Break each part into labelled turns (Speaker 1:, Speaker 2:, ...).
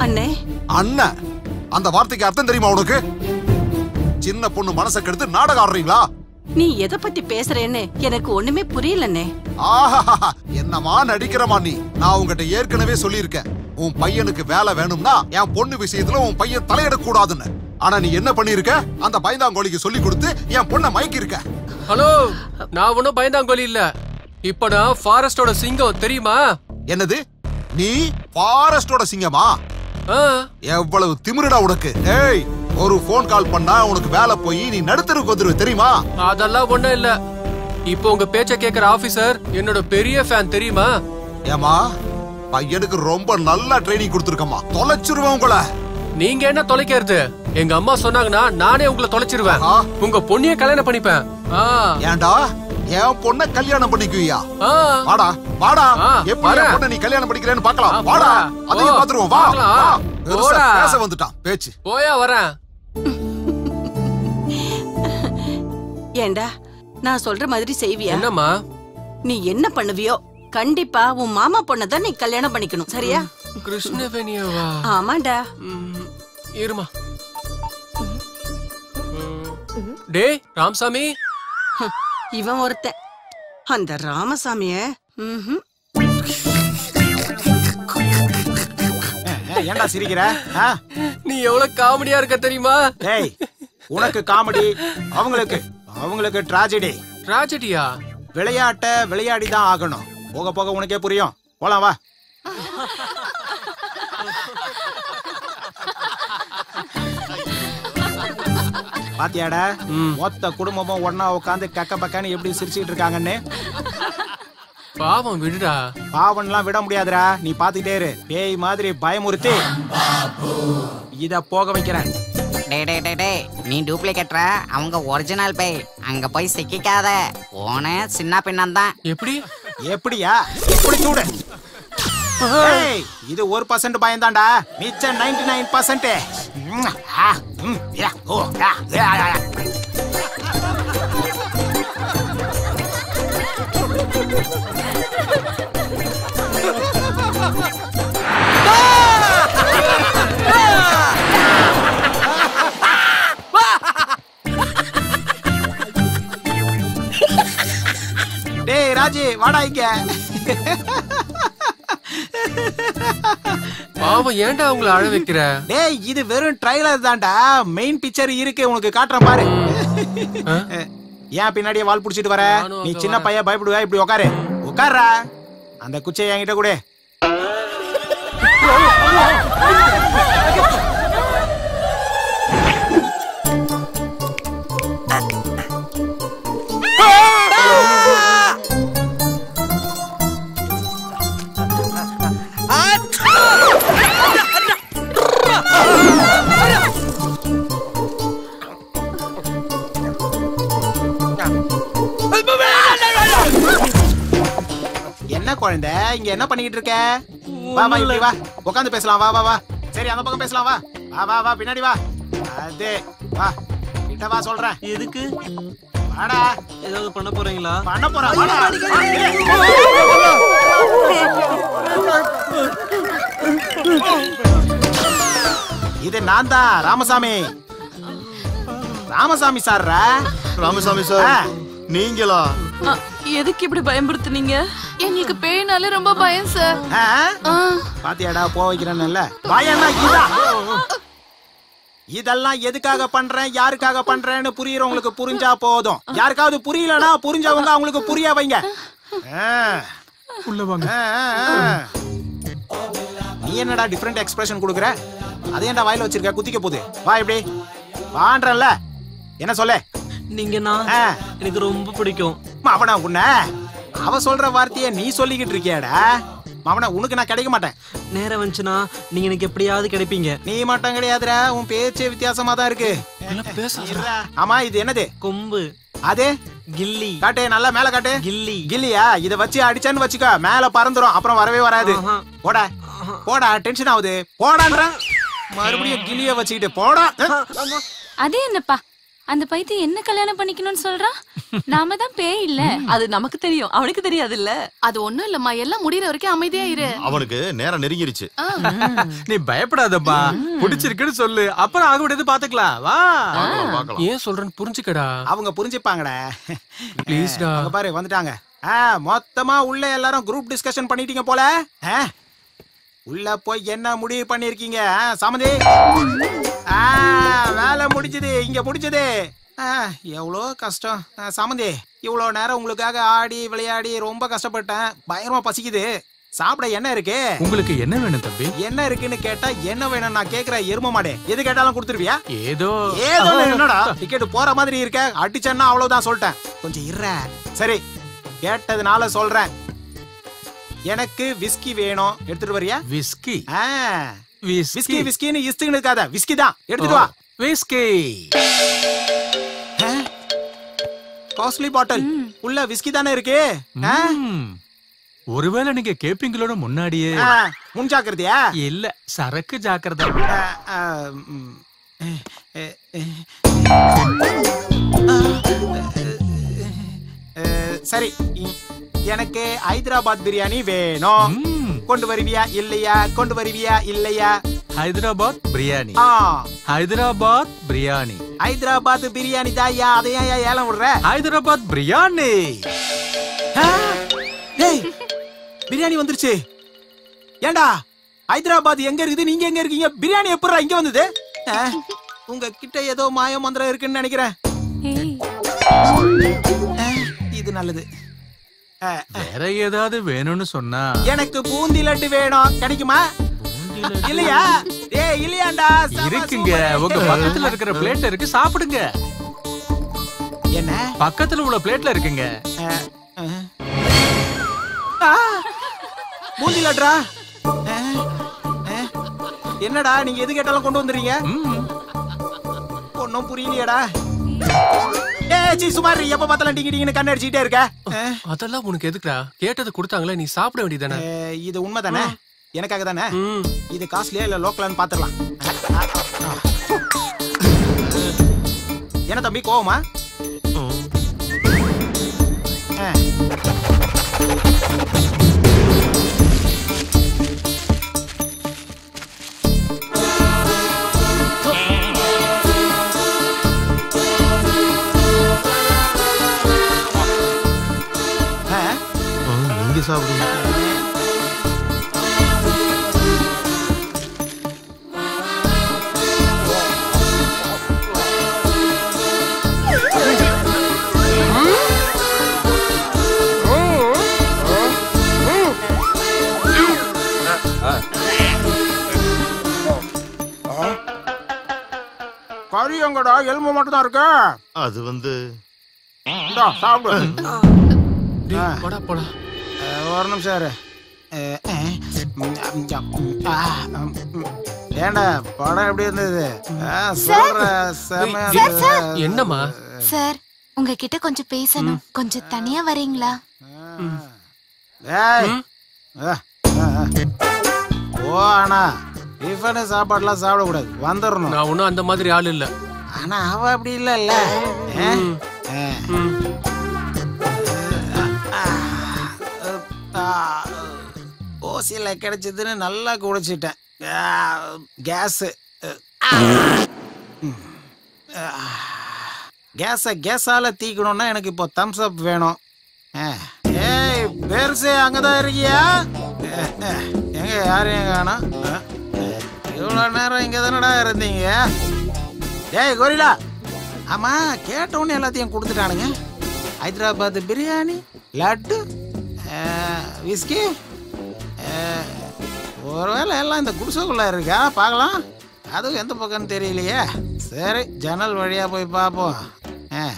Speaker 1: அண்ணே
Speaker 2: அண்ணன் அந்த வார்த்தைக்கு அர்த்தம் தெரியுமா உனக்கு சின்ன பொண்ணு மனசை கெடுத்து நாடகம் ஆடுறீங்களா
Speaker 1: நீ எதை பத்தி பேசுறேன்னு எனக்கு ஒண்ணுமே புரியலண்ணே
Speaker 2: ஆஹா என்னமா நடிக்கிறமா நீ நான் உங்ககிட்ட ஏற்கனவே சொல்லியிருக்கேன் உன் பையனுக்கு வேலை வேணும்னா என் பொண்ணு விஷயத்துல உன் பையன் தலையிடக் கூடாதுன்னு ஆனா நீ என்ன பண்ணிருக்க அந்த பயந்தாங்கோலிக்கு சொல்லி கொடுத்து என் பொண்ணை மயக்கி இருக்க
Speaker 3: ஹலோ நான் ஒன்றும் பயந்தாங்கோலி இல்ல இப்ப நான் ஃபாரஸ்டோட சிங்கம் தெரியுமா
Speaker 2: என்னது நீ ஃபாரஸ்டோட சிங்கமா
Speaker 3: ஆ,
Speaker 2: எவ்வளவு திமிருடா உனக்கு ஏய் ஒரு ஃபோன் கால் பண்ணா உனக்கு வேலை போய் நீ நடுத்தருக்கு வந்துருவ தெரியுமா
Speaker 3: அதெல்லாம் ஒண்ணும் இல்ல இப்போ உங்க பேச்ச கேக்குற ஆபீசர் என்னோட பெரிய ஃபேன் தெரியுமா
Speaker 2: ஏமா பையனுக்கு ரொம்ப நல்லா ட்ரைனிங் கொடுத்துருக்கமா தொலைச்சிருவேன் உங்களை
Speaker 3: நீங்க என்ன தொலைக்கிறது எங்க அம்மா சொன்னாங்கன்னா நானே உங்களை தொலைச்சிருவேன்
Speaker 2: ஆஹா.
Speaker 3: உங்க பொண்ணிய கல்யாணம் பண்ணிப்பேன் ஆ,
Speaker 2: ஏன்டா என் பொண்ணை கல்யாணம் பண்ணிக்குவியா
Speaker 3: ஆ.
Speaker 2: வாடா வாடா
Speaker 3: ஆ,
Speaker 2: எப்படி என்
Speaker 3: வரேன்.
Speaker 2: பொண்ணை நீ கல்யாணம் பண்ணிக்கிறேன்னு பார்க்கலாம்
Speaker 3: ஆ,
Speaker 2: வாடா
Speaker 3: போடா.
Speaker 2: அதையும்
Speaker 3: போ.
Speaker 2: பாத்துருவோம் வா
Speaker 3: பார்க்கலாம்.
Speaker 2: வா. பெருசா
Speaker 3: போடா.
Speaker 2: பேச வந்துட்டான் பேச்சு
Speaker 3: போயா வரேன்
Speaker 1: ஏண்டா நான் சொல்ற மாதிரி செய்வியா
Speaker 3: என்னம்மா
Speaker 1: நீ என்ன பண்ணுவியோ கண்டிப்பா உன் மாமா பொண்ணை தான் நீ கல்யாணம் பண்ணிக்கணும் சரியா
Speaker 3: கிருஷ்ணவேணியவா
Speaker 1: ஆமாண்டா
Speaker 3: ம், இருமா டேய் ராமசாமி
Speaker 1: ஹம், இவன் ஒருத்தன் அந்த ராமசாமிய ம்ஹும்.
Speaker 4: ஏய், ஏன்டா சிரிக்கிற ஆ?
Speaker 3: நீ எவ்வளவு காமெடியா இருக்க தெரியுமா
Speaker 4: டேய் உனக்கு காமெடி அவங்களுக்கு அவங்களுக்கு டிராஜடி
Speaker 3: ராஜடியா
Speaker 4: விளையாட்ட விளையாடி தான் ஆகணும் போக போக உனக்கே புரியும் போலாம் வா பாத்தியாடா
Speaker 3: ம்.
Speaker 4: மொத்த குடும்பமும் ஒண்ணா உட்காந்து கக்க பக்கன்னு எப்படி சிரிச்சுட்டு இருக்காங்கன்னு
Speaker 3: பாவம் விடுடா
Speaker 4: பாவன்லாம் விட முடியாதுடா நீ பாத்துக்கிட்டே இரு பேய் மாதிரி பயமுறுத்தி இத போக வைக்கிறேன்
Speaker 5: டே டே டே டே நீ டூப்ளிகேட்ரா அவங்க ஒரிஜினல் பேய் அங்க போய் சிக்கிக்காத போன சின்ன பின்னம் தான்
Speaker 3: எப்படி
Speaker 4: எப்படியா இப்படி சூடு ஏய், இது ஒரு பர்சன்ட் பயந்தாண்டா மிச்சம் நைன்டி நைன் பர்சன்ட் டேய் ராஜி வாடா இங்க
Speaker 3: பாவம் ஏன்டா அவங்கள அழ வைக்கிற
Speaker 4: டேய் இது வெறும் ட்ரைலர் தான்டா மெயின் பிக்சர் இருக்கு உனக்கு காட்டுறேன் பாரு
Speaker 3: ஆ?
Speaker 4: ஏன் பின்னாடியே வால் புடிச்சிட்டு வர
Speaker 3: நானும்
Speaker 4: நீ
Speaker 3: அங்க
Speaker 4: சின்ன
Speaker 3: வரேன்.
Speaker 4: பையன் பயப்படுவ இப்படி உட்காரு உட்கார்றா அந்த குச்சை என்கிட்ட கொடு என்ன குழந்தை இங்க என்ன பண்ணிக்கிட்டு இருக்க வா வா இப்படி வா உட்காந்து பேசலாம் வா வா வா சரி அந்த பக்கம் பேசலாம் வா வா வா வா பின்னாடி வா அது வா கிட்ட வா சொல்றேன்
Speaker 6: எதுக்கு
Speaker 4: வாடா
Speaker 6: ஏதாவது பண்ண போறீங்களா
Speaker 4: பண்ண போறேன் வாடா இது நான் தான் ராமசாமி ராமசாமி சார்ரா
Speaker 2: ராமசாமி
Speaker 4: ஆ.
Speaker 2: நீங்களா
Speaker 7: அ, எதுக்கு இப்படி பயமுறுத்துனீங்க எங்களுக்கு பேய்னாலே ரொம்ப பயம் சார்
Speaker 4: ஆ? பாத்தியாடா போ வைக்கிறேன்ல பயம்னா இதா இதெல்லாம் எதுக்காக பண்றேன் யாருக்காக பண்றேன்னு புரியுறவங்களுக்கு புரிஞ்சா போதும் யாருக்காவது புரியலனா புரிஞ்சவங்க அவங்களுக்கு புரிய வைங்க ஆ. ஆ, ஆ, ஆ. நீ என்னடா டிஃபரெண்ட் எக்ஸ்பிரஷன் கொடுக்குற அதை ஏன்டா வாயில வச்சிருக்க குத்திக்க போகுது வா இப்படி வான்றல என்ன சொல்ல
Speaker 6: நீங்க நான்
Speaker 4: ஆ.
Speaker 6: எனக்கு ரொம்ப பிடிக்கும்
Speaker 4: மாவனா உன்ன அவ சொல்ற வார்த்தைய நீ சொல்லிக்கிட்டு இருக்கியாடா மாவனா உனக்கு நான் கிடைக்க மாட்டேன்
Speaker 6: நேரம் வந்துச்சுன்னா நீங்க எனக்கு எப்படியாவது கிடைப்பீங்க
Speaker 4: நீ மட்டும் கிடையாதுடா உன் பேச்சே வித்தியாசமா தான் இருக்கு இருடா. ஆமா இது என்னது
Speaker 6: கொம்பு
Speaker 4: அது
Speaker 6: கில்லி
Speaker 4: காட்டு நல்லா மேல காட்டு
Speaker 6: கில்லி
Speaker 4: கில்லியா இத வச்சு அடிச்சேன்னு வச்சுக்கோ மேல பறந்துரும் அப்புறம் வரவே வராது
Speaker 6: ஆஹா.
Speaker 4: போடா போடா டென்ஷன் ஆகுது போடான்றேன் மறுபடியும் கிளிய வச்சுக்கிட்டு போடா
Speaker 7: அது என்னப்பா
Speaker 8: அந்த பைத்தியம் என்ன கல்யாணம் பண்ணிக்கணும்னு சொல்றான் நாம தான் பேய் இல்ல
Speaker 7: அது நமக்கு தெரியும் அவனுக்கு தெரியாதுல்ல
Speaker 9: அது ஒண்ணும் இல்லம்மா எல்லாம் முடியற வரைக்கும் அமைதியா இரு
Speaker 10: அவனுக்கு நேரம் நெருங்கிருச்சு
Speaker 11: நீ பயப்படாதப்பா பிடிச்சிருக்குன்னு சொல்லு அப்புறம் ஆக விடுறது பாத்துக்கலாம் வா
Speaker 10: பார்க்கலாம், பார்க்கலாம்.
Speaker 3: ஏன் சொல்றேன்னு புரிஞ்சுக்கடா
Speaker 4: அவங்க புரிஞ்சுப்பாங்கடா
Speaker 3: ப்ளீஸ்டா
Speaker 4: அங்க பாரு வந்துட்டாங்க ஆ மொத்தமா உள்ள எல்லாரும் குரூப் டிஸ்கஷன் பண்ணிட்டீங்க போல ஆ? உள்ள போய் என்ன முடிவு பண்ணிருக்கீங்க சமதி ஆ வேலை முடிஞ்சது இங்க முடிஞ்சது ஆ, எவ்வளோ கஷ்டம் ஆ, சாமந்தி இவ்வளோ நேரம் உங்களுக்காக ஆடி விளையாடி ரொம்ப கஷ்டப்பட்டேன் பயங்கரமா பசிக்குது சாப்பிட என்ன இருக்கு
Speaker 11: உங்களுக்கு என்ன வேணும் தம்பி
Speaker 4: என்ன இருக்குன்னு கேட்டா என்ன வேணும் நான் கேக்குற எரும மாடே எது கேட்டாலும் கொடுத்துருவியா
Speaker 11: ஏதோ
Speaker 4: ஏதோ என்னடா டிக்கெட் போற மாதிரி இருக்க அடிச்சேன்னா அவ்வளவுதான் சொல்லிட்டேன் கொஞ்சம் இருற சரி கேட்டதுனால சொல்றேன் எனக்கு விஸ்கி வேணும் எடுத்துட்டு வரியா
Speaker 11: விஸ்கி
Speaker 4: ஆ,
Speaker 11: விஸ்கி
Speaker 4: விஸ்கி விஸ்கின்னு இஸ்துன்னு இருக்காத விஸ்கி தான் எடுத்துட்டு வா
Speaker 11: விஸ்கி
Speaker 4: காஸ்ட்லி பாட்டில் உள்ள விஸ்கி தானே இருக்கு ஆ?
Speaker 11: ம். ஒருவேளை நீங்க கேப்பீங்களோட முன்னாடியே
Speaker 4: ஆ, முன் ஜாக்கிரதையா
Speaker 11: இல்ல சரக்கு ஜாக்கிரதை
Speaker 4: ஆ, ஆ, ம். ஏ, ஏ, ஏ. ஏ, சரி இ- எனக்கு ஹைதராபாத் பிரியாணி வேணும்
Speaker 11: ம்.
Speaker 4: கொண்டு வருவியா இல்லையா கொண்டு வருவியா இல்லையா
Speaker 11: ஹைதராபாத் பிரியாணி
Speaker 4: ஆ
Speaker 11: ஹைதராபாத் பிரியாணி
Speaker 4: ஹைதராபாத் பிரியாணி தாயா அதை ஏன் ஏன் ஏலம் விடுற
Speaker 11: ஹைதராபாத் பிரியாணி
Speaker 4: ஆ, டேய் பிரியாணி வந்துருச்சு ஏண்டா ஹைதராபாத் எங்க இருக்குது நீங்க எங்க இருக்கீங்க பிரியாணி எப்படா இங்க வந்தது ஆ, உங்க கிட்ட ஏதோ மாய மந்திரம் இருக்குன்னு நினைக்கிறேன்
Speaker 8: ஏய்
Speaker 4: ஆ, இது நல்லது ஆ,
Speaker 11: வேற ஏதாவது வேணும்னு சொன்னா
Speaker 4: எனக்கு பூந்தி லட்டு வேணும் கிடைக்குமா இல்லையா ஏய் இல்லையாண்டா செம
Speaker 11: இருக்குங்க
Speaker 4: சூப்பர்.
Speaker 11: உங்க பக்கத்துல இருக்கிற பிளேட்ல இருக்கு சாப்பிடுங்க
Speaker 4: என்ன
Speaker 11: பக்கத்துல உள்ள பிளேட்ல இருக்குங்க
Speaker 4: ஆ, ஆ. ஆ, பூந்தி லட்டுடா ஆ, ஆ. என்னடா நீங்க எது கேட்டாலும் கொண்டு வந்துறீங்க
Speaker 11: ம்.
Speaker 4: ஒன்னும் புரியலையேடா ஏ சி சுமார் எப்ப பார்த்தாலும் டிங்கி டிங்கின்னு கண்ணு அடிச்சுக்கிட்டே இருக்க ஆ,
Speaker 3: அதெல்லாம் உனக்கு எதுக்குடா கேட்டது கொடுத்தாங்களே நீ சாப்பிட வேண்டியதானே
Speaker 4: ஏ, இது உண்மைதானே எனக்காக தானே
Speaker 3: ம்
Speaker 4: இது காஸ்ட்லியா இல்ல லோக்கலான்னு பாத்துடலாம் என்ன தம்பி கோவமா ஆ. ஆ.
Speaker 10: நீங்க சாப்பிடுங்க
Speaker 4: கறி எங்கடா எலும்பு மட்டும் தான் இருக்கு
Speaker 10: அது வந்து
Speaker 4: இந்தா, சாப்பிடு
Speaker 3: டேய், போடா போடா
Speaker 4: அஹ், ஒரு நிமிஷம் இரு. அஹ், அஹ், ம், ம், ம், ஆ, ம், ம். ஏண்டா படம் எப்படி இருந்தது ஆ, சொல்ற செமையா இருந்தது.
Speaker 3: என்னம்மா
Speaker 12: சார் உங்ககிட்ட கொஞ்சம் பேசணும் கொஞ்சம் தனியா வரீங்களா
Speaker 4: ஏய் அஹ், அஹ், அஹ். ஓ அண்ணா டிஃபனு சாப்பாடுலாம் சாப்பிடக்கூடாது வந்துடணும்
Speaker 3: நான் ஒன்னும் அந்த மாதிரி ஆள் இல்ல
Speaker 4: ஆனா அவ அப்படி இல்லல்ல அஹ், அஹ்.
Speaker 3: ம்.
Speaker 4: ஓசியில கிடைச்சதுன்னு நல்லா குடிச்சிட்டேன் கேஸு கேஸை கேஸால தீக்கணும்னா எனக்கு இப்போ தம்ஸ் அப் வேணும் அஹ். ஏய் பெருசு அங்கதான் இருக்கியா அஹ், அஹ். எங்க யாரையும் காணோம் அஹ், அஹ். இவ்வளோ நேரம் இங்க தானடா இருந்தீங்க ஏய் கோரிலா ஆமா கேட்ட உடனே எல்லாத்தையும் கொடுத்துட்டானுங்க ஹைதராபாத் பிரியாணி லட்டு அஹ், விஸ்கி அஹ், ஒருவேளை எல்லாம் இந்த குடிசைக்குள்ள இருக்கா பார்க்கலாம் அதுவும் எந்த பக்கம்னு தெரியலையே சரி ஜன்னல் வழியா போய் பார்ப்போம் அஹ்.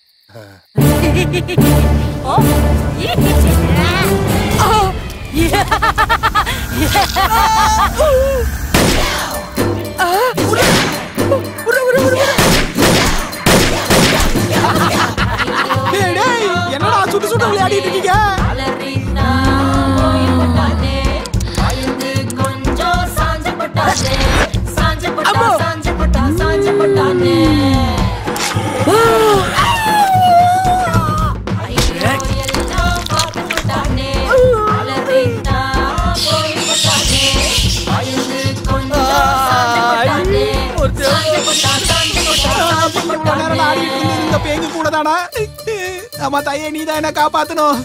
Speaker 4: டேய், டேய், என்னடா சுட்டு சுட்டு விளையாடிட்டு இருக்கீங்க இவ்வளவு நேரம் நான் ஆடிட்டு இருந்தது இந்த பேங்கு கூட தானா ஆமா தாயே நீ தான் என்ன காப்பாத்தணும்